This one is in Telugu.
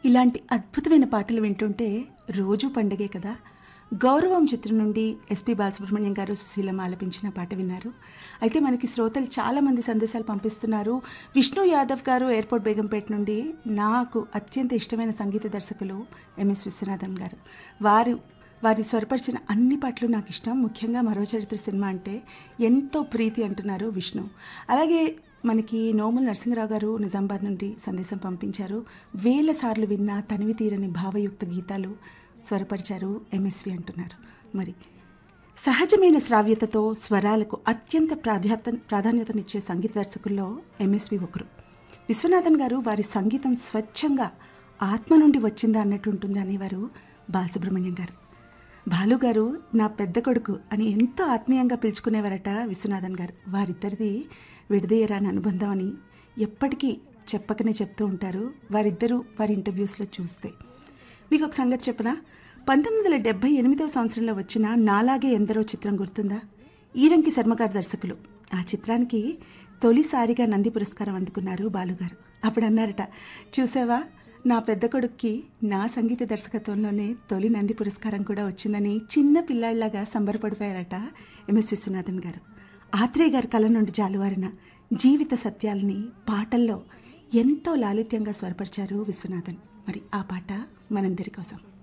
ఇలాంటి అద్భుతమైన పాటలు వింటుంటే రోజు పండగే కదా గౌరవం చిత్రం నుండి ఎస్పి బాలసుబ్రహ్మణ్యం గారు సుశీలమ్మ ఆలపించిన పాట విన్నారు అయితే మనకి శ్రోతలు చాలామంది సందేశాలు పంపిస్తున్నారు విష్ణు యాదవ్ గారు ఎయిర్పోర్ట్ బేగంపేట నుండి నాకు అత్యంత ఇష్టమైన సంగీత దర్శకులు ఎంఎస్ విశ్వనాథన్ గారు వారు వారి స్వరపరిచిన అన్ని పాటలు నాకు ఇష్టం ముఖ్యంగా మరో చరిత్ర సినిమా అంటే ఎంతో ప్రీతి అంటున్నారు విష్ణు అలాగే మనకి నోముల నరసింహరావు గారు నిజామాబాద్ నుండి సందేశం పంపించారు వేల సార్లు విన్న తనివి తీరని భావయుక్త గీతాలు స్వరపరిచారు ఎంఎస్వి అంటున్నారు మరి సహజమైన శ్రావ్యతతో స్వరాలకు అత్యంత ప్రాధాన్యత ప్రాధాన్యతనిచ్చే సంగీత దర్శకుల్లో ఎంఎస్వి ఒకరు విశ్వనాథన్ గారు వారి సంగీతం స్వచ్ఛంగా ఆత్మ నుండి వచ్చిందా అన్నట్టు ఉంటుంది అనేవారు బాలసుబ్రహ్మణ్యం గారు బాలు గారు నా పెద్ద కొడుకు అని ఎంతో ఆత్మీయంగా పిలుచుకునేవారట విశ్వనాథన్ గారు వారిద్దరిది విడదీయరాని అనుబంధం అని ఎప్పటికీ చెప్పకనే చెప్తూ ఉంటారు వారిద్దరూ వారి ఇంటర్వ్యూస్లో చూస్తే మీకు ఒక సంగతి చెప్పనా పంతొమ్మిది వందల డెబ్బై ఎనిమిదవ సంవత్సరంలో వచ్చిన నాలాగే ఎందరో చిత్రం గుర్తుందా ఈరంకి శర్మగారు దర్శకులు ఆ చిత్రానికి తొలిసారిగా నంది పురస్కారం అందుకున్నారు బాలుగారు అప్పుడు అన్నారట చూసావా నా పెద్ద కొడుక్కి నా సంగీత దర్శకత్వంలోనే తొలి నంది పురస్కారం కూడా వచ్చిందని చిన్న పిల్లాళ్లాగా సంబరపడిపోయారట ఎంఎస్ విశ్వనాథన్ గారు ఆత్రేయ గారి కళ నుండి జాలువారిన జీవిత సత్యాల్ని పాటల్లో ఎంతో లాలిత్యంగా స్వరపరిచారు విశ్వనాథన్ మరి ఆ పాట మనందరి కోసం